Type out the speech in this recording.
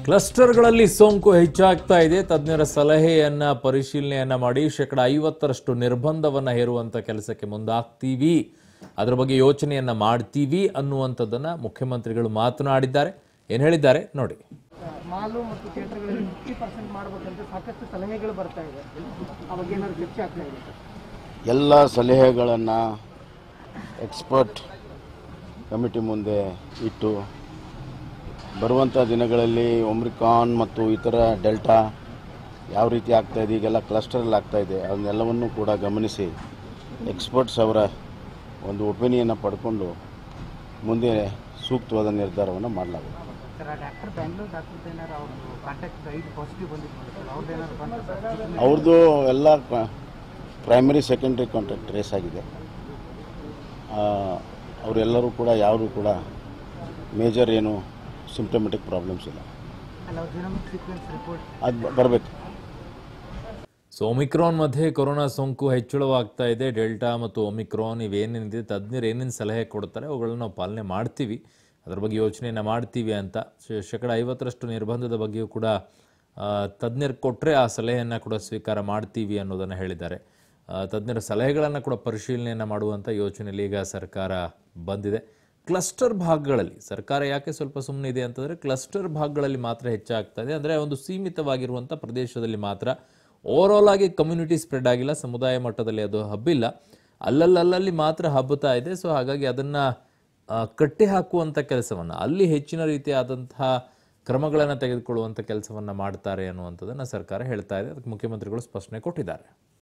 ಕ್ಲಸ್ಟರ್ಗಳಲ್ಲಿ ಸೋಂಕು ಹೆಚ್ಚಾಗ್ತಾ ಇದೆ ತಜ್ಞರ ಸಲಹೆಯನ್ನ ಪರಿಶೀಲನೆಯನ್ನ ಮಾಡಿ ಶೇಕಡ ಐವತ್ತರಷ್ಟು ನಿರ್ಬಂಧವನ್ನ ಹೇರುವಂತ ಕೆಲಸಕ್ಕೆ ಮುಂದಾಗ್ತೀವಿ ಅದರ ಬಗ್ಗೆ ಯೋಚನೆಯನ್ನ ಮಾಡ್ತೀವಿ ಅನ್ನುವಂಥದ್ದನ್ನ ಮುಖ್ಯಮಂತ್ರಿಗಳು ಮಾತನಾಡಿದ್ದಾರೆ ಏನ್ ಹೇಳಿದ್ದಾರೆ ನೋಡಿ ಮಾಲು ಮತ್ತು ಥಿಯೇಟರ್ಗಳಲ್ಲಿ ಫಿಫ್ಟಿ ಪರ್ಸೆಂಟ್ ಮಾಡಬೇಕಂತ ಸಾಕಷ್ಟು ಸಲಹೆಗಳು ಬರ್ತಾ ಇದೆ ಅವಾಗ ಏನಾದ್ರು ಚರ್ಚೆ ಆಗ್ತಾ ಇದೆ ಎಲ್ಲ ಸಲಹೆಗಳನ್ನು ಎಕ್ಸ್ಪರ್ಟ್ ಕಮಿಟಿ ಮುಂದೆ ಇಟ್ಟು ಬರುವಂಥ ದಿನಗಳಲ್ಲಿ ಒಮ್ರಿಕಾನ್ ಮತ್ತು ಇತರ ಡೆಲ್ಟಾ ಯಾವ ರೀತಿ ಆಗ್ತಾಯಿದೆ ಈಗೆಲ್ಲ ಕ್ಲಸ್ಟರಲ್ಲಿ ಆಗ್ತಾಯಿದೆ ಅದನ್ನೆಲ್ಲವನ್ನೂ ಕೂಡ ಗಮನಿಸಿ ಎಕ್ಸ್ಪರ್ಟ್ಸ್ ಅವರ ಒಂದು ಒಪಿನಿಯನ್ನು ಪಡ್ಕೊಂಡು ಮುಂದೆ ಸೂಕ್ತವಾದ ನಿರ್ಧಾರವನ್ನು ಮಾಡಲಾಗುತ್ತೆ ಸರ್ ಆ ಡಾಕ್ಟರ್ ಬ್ಯಾಂಗ್ಳೂರ್ ಡಾಕ್ಟರ್ ಏನಾರು ಅವ್ರದ್ದು ಕಾಂಟ್ಯಾಕ್ಟ್ ಐದು ಪಾಸಿಟಿವ್ ಬಂದಿತ್ತು ಸರ್ ಅವ್ರದ್ದು ಏನಾದ್ರು ಬಂದ ಅವ್ರದ್ದು ಎಲ್ಲ ಪ್ರೈಮರಿ ಸೆಕೆಂಡ್ರಿ ಕಾಂಟ್ಯಾಕ್ಟ್ ಟ್ರೇಸ್ ಆಗಿದೆ ಆ, ಅವರೆಲ್ಲರೂ ಕೂಡ ಯಾರು ಕೂಡ ಮೇಜರ್ ಏನು ಸಿಂಪ್ಟಮೆಟಿಕ್ ಪ್ರಾಬ್ಲಮ್ಸ್ ಇಲ್ಲ ಅಲ್ಲ ಜಿನೋಮಿಕ್ ಸೀಕ್ವೆನ್ಸ್ ರಿಪೋರ್ಟ್ ಅದು ಬರಬೇಕು ಸೊ ಒಮಿಕ್ರಾನ್ ಮಧ್ಯೆ ಕೊರೋನಾ ಸೋಂಕು ಹೆಚ್ಚಳವಾಗ್ತಾ ಇದೆ ಡೆಲ್ಟಾ ಮತ್ತು ಒಮಿಕ್ರಾನ್ ಇವೇನೇನಿದೆ ತಜ್ಞರು ಏನೇನು ಸಲಹೆ ಕೊಡ್ತಾರೆ ಅವುಗಳನ್ನ ನಾವು ಪಾಲನೆ ಮಾಡ್ತೀವಿ ಅದರ ಬಗ್ಗೆ ಯೋಚನೆಯನ್ನು ಮಾಡ್ತೀವಿ ಅಂತ ಶೇ- ಶೇಕಡ ಐವತ್ತರಷ್ಟು ನಿರ್ಬಂಧದ ಬಗ್ಗೆಯೂ ಕೂಡ ಆ, ತಜ್ಞರು ಕೊಟ್ಟರೆ ಆ ಸಲಹೆಯನ್ನು ಕೂಡ ಸ್ವೀಕಾರ ಮಾಡ್ತೀವಿ ಅನ್ನೋದನ್ನು ಹೇಳಿದ್ದಾರೆ ಆ, ತಜ್ಞರ ಸಲಹೆಗಳನ್ನು ಕೂಡ ಪರಿಶೀಲನೆಯನ್ನು ಮಾಡುವಂಥ ಯೋಚನೆಯಲ್ಲಿ ಈಗ ಸರ್ಕಾರ ಬಂದಿದೆ ಕ್ಲಸ್ಟರ್ ಭಾಗಗಳಲ್ಲಿ ಸರ್ಕಾರ ಯಾಕೆ ಸ್ವಲ್ಪ ಸುಮ್ಮನೆ ಇದೆ ಅಂತಂದರೆ ಕ್ಲಸ್ಟರ್ ಭಾಗಗಳಲ್ಲಿ ಮಾತ್ರ ಹೆಚ್ಚಾಗ್ತಾ ಇದೆ ಅಂದರೆ ಒಂದು ಸೀಮಿತವಾಗಿರುವಂಥ ಪ್ರದೇಶದಲ್ಲಿ ಮಾತ್ರ ಓವರಾಲ್ ಆಗಿ ಕಮ್ಯುನಿಟಿ ಸ್ಪ್ರೆಡ್ ಆಗಿಲ್ಲ ಸಮುದಾಯ ಮಟ್ಟದಲ್ಲಿ ಅದು ಹಬ್ಬಿಲ್ಲ ಅಲ್ಲಲ್ಲಲ್ಲಿ ಮಾತ್ರ ಹಬ್ಬುತ್ತಾ ಇದೆ ಸೊ ಹಾಗಾಗಿ ಅದನ್ನು ಕಟ್ಟಿ ಹಾಕುವಂಥ ಕೆಲಸವನ್ನು ಅಲ್ಲಿ ಹೆಚ್ಚಿನ ರೀತಿಯಾದಂತಹ ಕ್ರಮಗಳನ್ನು ತೆಗೆದುಕೊಳ್ಳುವಂಥ ಕೆಲಸವನ್ನು ಮಾಡ್ತಾರೆ ಅನ್ನುವಂಥದ್ದನ್ನು ಸರ್ಕಾರ ಹೇಳ್ತಾ ಇದೆ ಅದಕ್ಕೆ ಮುಖ್ಯಮಂತ್ರಿಗಳು ಸ್ಪಷ್ಟನೆ ಕೊಟ್ಟಿದ್ದಾರೆ